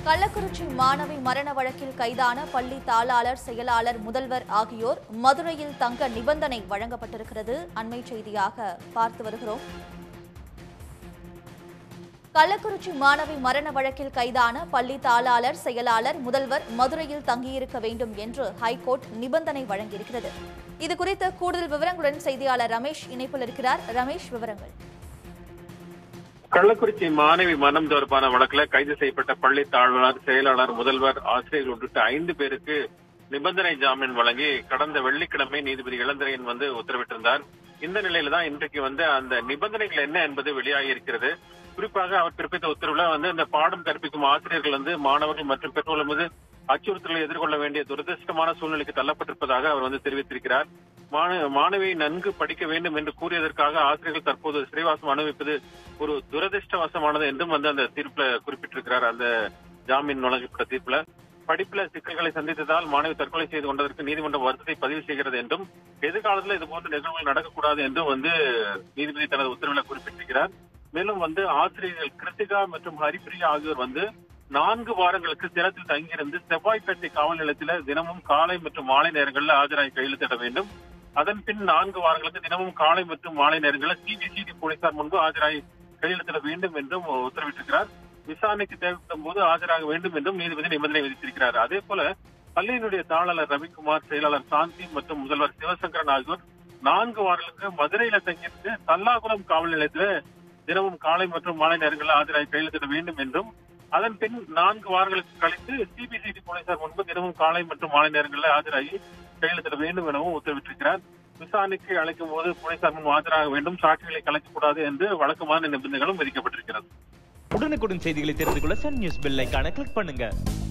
கள்ளக்குறிச்சி மாணவி மரண வழக்கில் கைதான பள்ளி தாளாளர் செயலாளர் முதல்வர் ஆகியோர் மதுரையில் தங்க நிபந்தனை வழங்கப்பட்டிருக்கிறது அண்மை செய்தியாக பார்த்து வருகிறோம் கள்ளக்குறிச்சி மாணவி மரண வழக்கில் கைதான பள்ளி தாளாளர் செயலாளர் முதல்வர் மதுரையில் தங்கியிருக்க வேண்டும் என்று ஹைகோர்ட் நிபந்தனை வழங்கியிருக்கிறது இது குறித்த கூடுதல் விவரங்களுடன் செய்தியாளர் ரமேஷ் இணைப்பில் இருக்கிறார் ரமேஷ் விவரங்கள் கள்ளக்குறிச்சி மாணவி மரணம் தொடர்பான வழக்குல கைது செய்யப்பட்ட பள்ளி தாழ்வாளர் செயலாளர் முதல்வர் ஆசிரியர் உள்ளிட்ட ஐந்து பேருக்கு நிபந்தனை ஜாமீன் வழங்கி கடந்த வெள்ளிக்கிழமை நீதிபதி இளந்திரையன் வந்து உத்தரவிட்டிருந்தார் இந்த நிலையில தான் இன்றைக்கு வந்து அந்த நிபந்தனைகள் என்ன என்பது வெளியாகி இருக்கிறது குறிப்பாக அவர் பிறப்பித்த உத்தரவுல வந்து இந்த பாடம் கற்பிக்கும் ஆசிரியர்கள் வந்து மாணவர்கள் மற்றும் பெற்றோர்கள் மீது அச்சுறுத்தலை எதிர்கொள்ள வேண்டிய துரதிருஷ்டமான சூழ்நிலைக்கு தள்ளப்பட்டிருப்பதாக அவர் வந்து தெரிவித்திருக்கிறார் மாண- மாணவியை நன்கு படிக்க வேண்டும் என்று கூறியதற்காக ஆசிரியர்கள் தற்போது சிறைவாசம் அனுபவிப்பது ஒரு துரதிருஷ்டவசமானது என்றும் வந்து அந்த தீர்ப்புல குறிப்பிட்டிருக்கிறார் அந்த ஜாமீன் வழங்கப்பட்ட தீர்ப்புல படிப்புல சிக்கல்களை சந்தித்ததால் மாணவி தற்கொலை செய்து கொண்டதற்கு நீதிமன்றம் வருத்தத்தை பதிவு செய்கிறது என்றும் எதிர்காலத்தில் இது போன்ற நிகழ்வுகள் நடக்கக்கூடாது என்றும் வந்து நீதிபதி தனது உத்தரவில் குறிப்பிட்டிருக்கிறார் மேலும் வந்து ஆசிரியர்கள் கிருத்திகா மற்றும் ஹரிப்பிரியா ஆகியோர் வந்து நான்கு வாரங்களுக்கு சிரத்தில் தங்கியிருந்து செவ்வாய்ப்பேட்டை காவல் நிலையத்தில் தினமும் காலை மற்றும் மாலை நேரங்களில் ஆஜராகி கையெழுத்திட வேண்டும் அதன் பின் நான்கு வாரங்களுக்கு தினமும் காலை மற்றும் மாலை நேரங்களில் சிபிசிடி போலீசார் முன்பு ஆஜராகி கையெழுத்திட வேண்டும் என்றும் உத்தரவிட்டிருக்கிறார் விசாரணைக்கு தேவைப்படும் போது ஆஜராக வேண்டும் என்றும் நீதிபதி நிபந்தனை விதித்திருக்கிறார் அதே போல பள்ளியினுடைய தாளர் ரவிக்குமார் செயலாளர் சாந்தி மற்றும் முதல்வர் சிவசங்கரன் ஆகியோர் நான்கு வாரங்களுக்கு மதுரையில தங்கியிருந்து தல்லாகுளம் காவல் நிலையத்தில் தினமும் காலை மற்றும் மாலை நேரங்களில் ஆஜராகி கையெழுத்திட வேண்டும் என்றும் அதன் பின் நான்கு வாரங்களுக்கு கழித்து சிபிசிடி போலீசார் முன்பு தினமும் காலை மற்றும் மாலை நேரங்களில் ஆஜராகி கையெழுத்திட வேண்டும் எனவும் உத்தரவிட்டிருக்கிறார் விசாரணைக்கு அழைக்கும் போது போலீசார் முன் ஆஜராக வேண்டும் சாட்சிகளை கலைக்கக்கூடாது என்று வழக்கமான நிபந்தனைகளும் விதிக்கப்பட்டிருக்கிறது உடனுக்குடன் செய்திகளை தெரிந்து கொள்ள சன் நியூஸ் பெல் ஐகானை கிளிக் பண்ணுங்க